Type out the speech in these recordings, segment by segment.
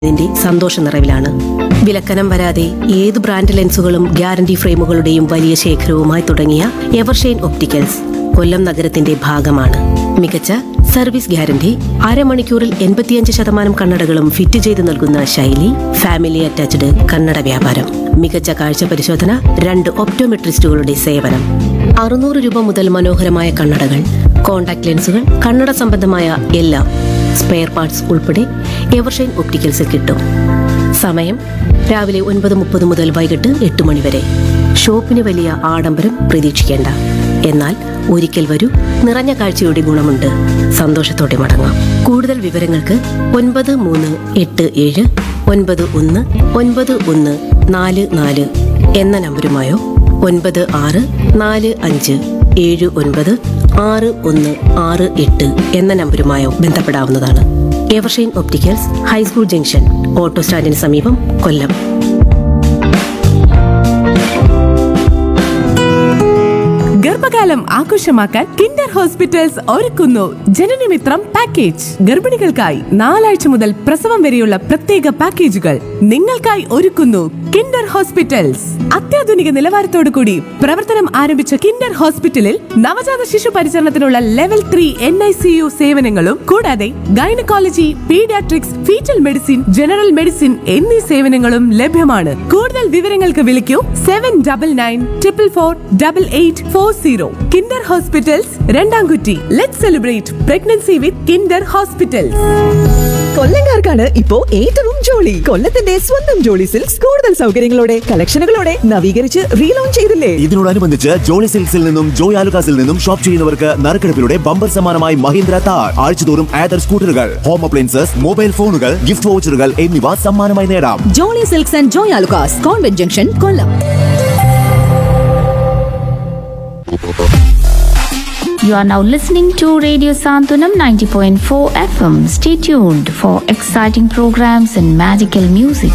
ഇതിന്റെ സന്തോഷ നിറവിലാണ് വിലക്കനം വരാതെ ഏത് ബ്രാൻഡ് ലെൻസുകളും ഗ്യാരണ്ടി ഫ്രെയിമുകളുടെയും വലിയ ശേഖരവുമായി തുടങ്ങിയ എവർഷൈൻ ഒപ്റ്റിക്കൽസ് കൊല്ലം നഗരത്തിന്റെ ഭാഗമാണ് മികച്ച സർവീസ് ഗ്യാരണ്ടി അരമണിക്കൂറിൽ എൺപത്തിയഞ്ച് ശതമാനം കണ്ണടകളും ഫിറ്റ് ചെയ്ത് നൽകുന്ന ശൈലി ഫാമിലി അറ്റാച്ച്ഡ് കണ്ണട വ്യാപാരം മികച്ച കാഴ്ച പരിശോധന രണ്ട് ഒപ്റ്റോമെട്രിസ്റ്റുകളുടെ സേവനം അറുന്നൂറ് രൂപ മുതൽ മനോഹരമായ കണ്ണടകൾ കോൺടാക്ട് ലെൻസുകൾ കണ്ണട സംബന്ധമായ എല്ലാം സ്പെയർ പാർട്സ് ഉൾപ്പെടെ എവർഷൈൻ ഒപ്റ്റിക്കൽസിൽ കിട്ടും സമയം രാവിലെ ഒൻപത് മുപ്പത് മുതൽ വൈകിട്ട് എട്ട് മണി വരെ ഷോപ്പിന് വലിയ ആഡംബരം പ്രതീക്ഷിക്കേണ്ട എന്നാൽ ഒരിക്കൽ വരൂ നിറഞ്ഞ കാഴ്ചയുടെ ഗുണമുണ്ട് സന്തോഷത്തോടെ മടങ്ങാം കൂടുതൽ വിവരങ്ങൾക്ക് ഒൻപത് മൂന്ന് എട്ട് ഏഴ് ഒൻപത് ഒന്ന് ഒൻപത് ഒന്ന് നാല് നാല് എന്ന നമ്പരുമായോ ഒൻപത് ആറ് നാല് അഞ്ച് ഏഴ് ഒൻപത് ആറ് ഒന്ന് ആറ് എട്ട് എന്ന നമ്പരുമായോ ബന്ധപ്പെടാവുന്നതാണ് Evershine opticals high school junction auto സ്റ്റാൻഡിന് സമീപം കൊല്ലം ഗർഭകാലം ആഘോഷമാക്കാൻ കിൻഡർ ഹോസ്പിറ്റൽസ് ഒരുക്കുന്നു ജനനമിത്രം പാക്കേജ് ഗർഭിണികൾക്കായി നാലാഴ്ച മുതൽ പ്രസവം വരെയുള്ള പ്രത്യേക പാക്കേജുകൾ നിങ്ങൾക്കായി ഒരുക്കുന്നു കിൻഡർ ഹോസ്പിറ്റൽസ് അത്യാധുനിക നിലവാരത്തോടു കൂടി പ്രവർത്തനം ആരംഭിച്ച കിൻഡർ ഹോസ്പിറ്റലിൽ നവജാത ശിശു പരിചരണത്തിനുള്ള level three N I C U സേവനങ്ങളും കൂടാതെ gynaecology paediatrics foetal medicine general medicine എന്നീ സേവനങ്ങളും ലഭ്യമാണ് കൂടുതൽ വിവരങ്ങൾക്ക് വിളിക്കൂ seven double nine triple four double eight four zero Kinder hospitals Randamkutty let celebrate pregnancy with Kinder hospitals കൊല്ലങ്കാർക്കാണ് ഇപ്പോ ഏറ്റവും ജോളി കൊല്ലത്തിന്റെ സ്വന്തം ജോളി സിൽക്സ് കൂടുതൽ സൗകര്യങ്ങളോടെ കളക്ഷനുകളോടെ നവീകരിച്ച് റീലോഞ്ച് ചെയ്തില്ലേ ഇതിനോടനുബന്ധിച്ച് ജോളി സിൽക്സിൽ നിന്നും ജോയ് ആലുകാസിൽ നിന്നും ഷോപ്പ് ചെയ്യുന്നവർക്ക് നറുക്കെടുപ്പിലൂടെ ബമ്പർ സമ്മാനമായി മഹീന്ദ്ര താർ ആഴ്ചതോറും ആദർ സ്കൂട്ടറുകൾ ഹോം അപ്ലയൻസസ് മൊബൈൽ ഫോണുകൾ ഗിഫ്റ്റ് വൗച്ചറുകൾ എന്നിവ സമ്മാനമായി നേടാം Jolly silks and Joy Alukkas convent junction Kollam You are now listening to Radio Santunam 90.4 FM. Stay tuned for exciting programs and magical music.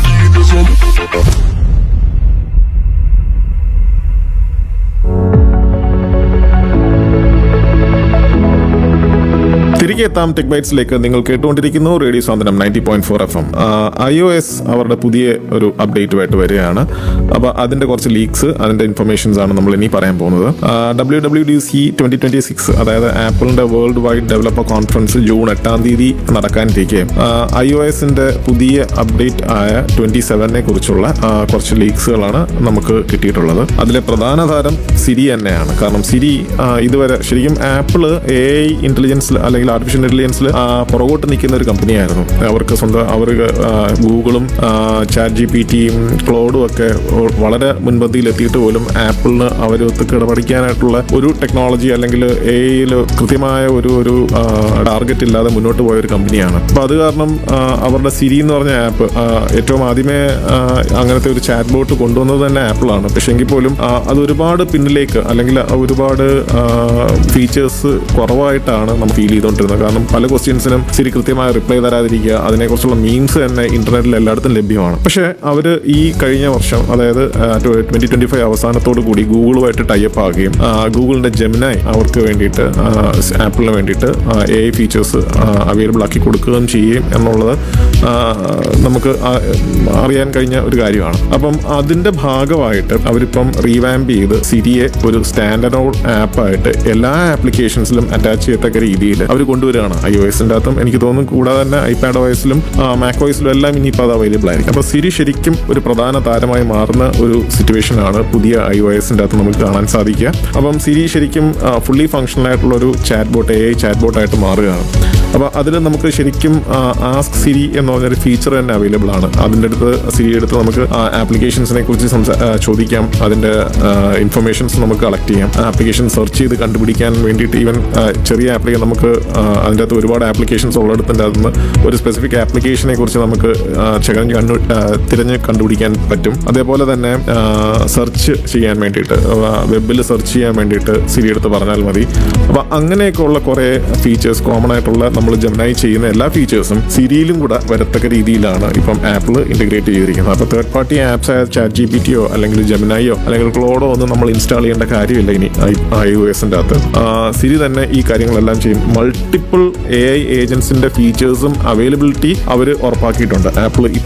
തിരികെ എത്താം ടെക് ബൈറ്റ്സിലേക്ക് നിങ്ങൾ കേട്ടുകൊണ്ടിരിക്കുന്നു radio Santhwanam ninety point four F M I O S അവരുടെ പുതിയ ഒരു അപ്ഡേറ്റുമായിട്ട് വരികയാണ് അപ്പോൾ അതിന്റെ കുറച്ച് ലീക്സ് അതിന്റെ ഇൻഫർമേഷൻസ് ആണ് നമ്മൾ ഇനി പറയാൻ പോകുന്നത് W W D C twenty twenty six അതായത് ആപ്പിളിന്റെ world wide developer conference June എട്ടാം തീയതി നടക്കാനിരിക്കെ ഐ ഒ എസിന്റെ പുതിയ അപ്ഡേറ്റ് ആയ ട്വന്റി സെവനെ കുറിച്ചുള്ള ആ, കുറച്ച് ലീക്സുകളാണ് നമുക്ക് കിട്ടിയിട്ടുള്ളത് അതിലെ പ്രധാന താരം സിരി തന്നെയാണ് കാരണം സിരി ആ, ഇതുവരെ ശരിക്കും ആപ്പിള് എ ഐ ഇന്റലിജൻസിൽ അല്ലെങ്കിൽ ആർട്ടിഫിഷ്യൽ ഇന്റലിജൻസിൽ പുറകോട്ട് നിൽക്കുന്ന ഒരു കമ്പനിയായിരുന്നു അവർക്ക് സ്വന്തം അവർ ഗൂഗിളും ചാറ്റ് ജി പി ടിയും ക്ലോഡും ഒക്കെ വളരെ മുൻപന്തിയിൽ എത്തിയിട്ട് പോലും ആപ്പിളിന് അവരൊത്ത് കിടപടിക്കാനായിട്ടുള്ള ഒരു ടെക്നോളജി അല്ലെങ്കിൽ എ ഐയിൽ കൃത്യമായ ഒരു ഒരു ടാർഗറ്റ് ഇല്ലാതെ മുന്നോട്ട് പോയ ഒരു കമ്പനിയാണ് അപ്പൊ അത് കാരണം ആ, അവരുടെ സിരി എന്ന് പറഞ്ഞ ആപ്പ് ഏറ്റവും ആദ്യമേ ആ, അങ്ങനത്തെ ഒരു ചാറ്റ് ബോട്ട് കൊണ്ടുവന്നത് തന്നെ ആപ്പിളാണ് പക്ഷെ എങ്കിൽ പോലും ആ, അത് ഒരുപാട് പിന്നിലേക്ക് അല്ലെങ്കിൽ ഒരുപാട് ഫീച്ചേഴ്സ് കുറവായിട്ടാണ് നമ്മൾ ഫീൽ ചെയ്തുകൊണ്ടിരുന്നത് കാരണം പല ക്വസ്റ്റ്യൻസിനും ശരി കൃത്യമായ റിപ്ലൈ തരാതിരിക്കുക അതിനെക്കുറിച്ചുള്ള മീംസ് തന്നെ ഇന്റർനെറ്റിൽ എല്ലായിടത്തും ലഭ്യമാണ് പക്ഷേ അവർ ഈ കഴിഞ്ഞ വർഷം അതായത് ട്വന്റി ട്വന്റി ഫൈവ് അവസാനത്തോടു കൂടി ഗൂഗിളുമായിട്ട് ടൈപ്പ് ആകുകയും ആ, ഗൂഗിളിന്റെ ജെമിനായി അവർക്ക് വേണ്ടിയിട്ട് ആ, ആപ്പിളിന് വേണ്ടിയിട്ട് എ ഐ ഫീച്ചേഴ്സ് അവൈലബിൾ ആക്കി കൊടുക്കുകയും ചെയ്യും എന്നുള്ളത് ആ, നമുക്ക് ആ- അറിയാൻ കഴിഞ്ഞ ഒരു കാര്യമാണ് അപ്പം അതിന്റെ ഭാഗമായിട്ട് അവരിപ്പം റീവാമ്പ് ചെയ്ത് സിരിയെ ഒരു സ്റ്റാൻഡേർഡ് ആപ്പായിട്ട് എല്ലാ ആപ്ലിക്കേഷൻസിലും അറ്റാച്ച് ചെയ്യത്തക്ക രീതിയിൽ അവർ കൊണ്ടുവരികയാണ് ഐ ഒ എസിന്റെ അകത്തും എനിക്ക് തോന്നുന്നു കൂടാതെ തന്നെ ഐപാഡ് ഓയസിലും മാക് ഓയസിലും എല്ലാം ഇനിയിപ്പോൾ അത് അവൈലബിൾ ആയിരിക്കും അപ്പോൾ സിരി ശരിക്കും ഒരു പ്രധാന താരമായി മാറുന്ന ഒരു സിറ്റുവേഷൻ ആണ് പുതിയ ഐ ഒ എസിന്റെ അകത്ത് നമുക്ക് കാണാൻ സാധിക്കുക അപ്പം സിരി ശരിക്കും ഫുള്ളി ഫങ്ഷണൽ ആയിട്ടുള്ള ഒരു chat bot A I chat ബോട്ടായിട്ട് മാറുകയാണ് അപ്പോൾ അതിൽ നമുക്ക് ശരിക്കും ആസ്ക് സിരി എന്ന് പറഞ്ഞൊരു ഫീച്ചർ തന്നെ അവൈലബിൾ ആണ് അതിൻ്റെ അടുത്ത് സിരി എടുത്ത് നമുക്ക് ആപ്ലിക്കേഷൻസിനെ കുറിച്ച് സംസാ ആ, ചോദിക്കാം അതിൻ്റെ ഇൻഫർമേഷൻസ് നമുക്ക് കളക്ട് ചെയ്യാം ആപ്ലിക്കേഷൻ സെർച്ച് ചെയ്ത് കണ്ടുപിടിക്കാൻ വേണ്ടിയിട്ട് ഈവൻ ചെറിയ ആപ്ലിക്കേഷൻ നമുക്ക് ആ, അതിൻ്റെ അകത്ത് ഒരുപാട് ആപ്ലിക്കേഷൻസ് ഉള്ളിടത്തിൻ്റെ അകത്ത് നിന്ന് ഒരു സ്പെസിഫിക് ആപ്ലിക്കേഷനെ കുറിച്ച് നമുക്ക് ചെകഞ്ഞ് കണ്ടു ആ, തിരഞ്ഞ് കണ്ടുപിടിക്കാൻ പറ്റും അതേപോലെ തന്നെ സെർച്ച് ചെയ്യാൻ വേണ്ടിയിട്ട് വെബിൽ സെർച്ച് ചെയ്യാൻ വേണ്ടിയിട്ട് സിരി എടുത്ത് പറഞ്ഞാൽ മതി അപ്പോൾ അങ്ങനെയൊക്കെ ഉള്ള കുറേ ഫീച്ചേഴ്സ് കോമൺ ആയിട്ടുള്ള നമ്മൾ ജെമിനായി ചെയ്യുന്ന എല്ലാ ഫീച്ചേഴ്സും സിരിയിലും കൂടെ വരത്തക്ക രീതിയിലാണ് ഇപ്പം ആപ്പിൾ ഇന്റഗ്രേറ്റ് ചെയ്തിരിക്കുന്നത് അപ്പോൾ തേർഡ് പാർട്ടി ആപ്സ് ആയ ചാറ്റ് ജി പി ടിയോ അല്ലെങ്കിൽ ജെമിനായോ അല്ലെങ്കിൽ ക്ലോഡോ ഒന്നും നമ്മൾ ഇൻസ്റ്റാൾ ചെയ്യേണ്ട കാര്യമില്ല ഇനി ഐ ഒ എസിൻ്റെ അകത്ത് ആ, സിരി തന്നെ ഈ കാര്യങ്ങളെല്ലാം ചെയ്യും മൾട്ടിപ്പിൾ മൾട്ടിപ്പിൾ എ ഐ ഏജൻസിന്റെ ഫീച്ചേഴ്സും അവൈലബിലിറ്റി അവർ ഉറപ്പാക്കിയിട്ടുണ്ട് ആപ്പിൾ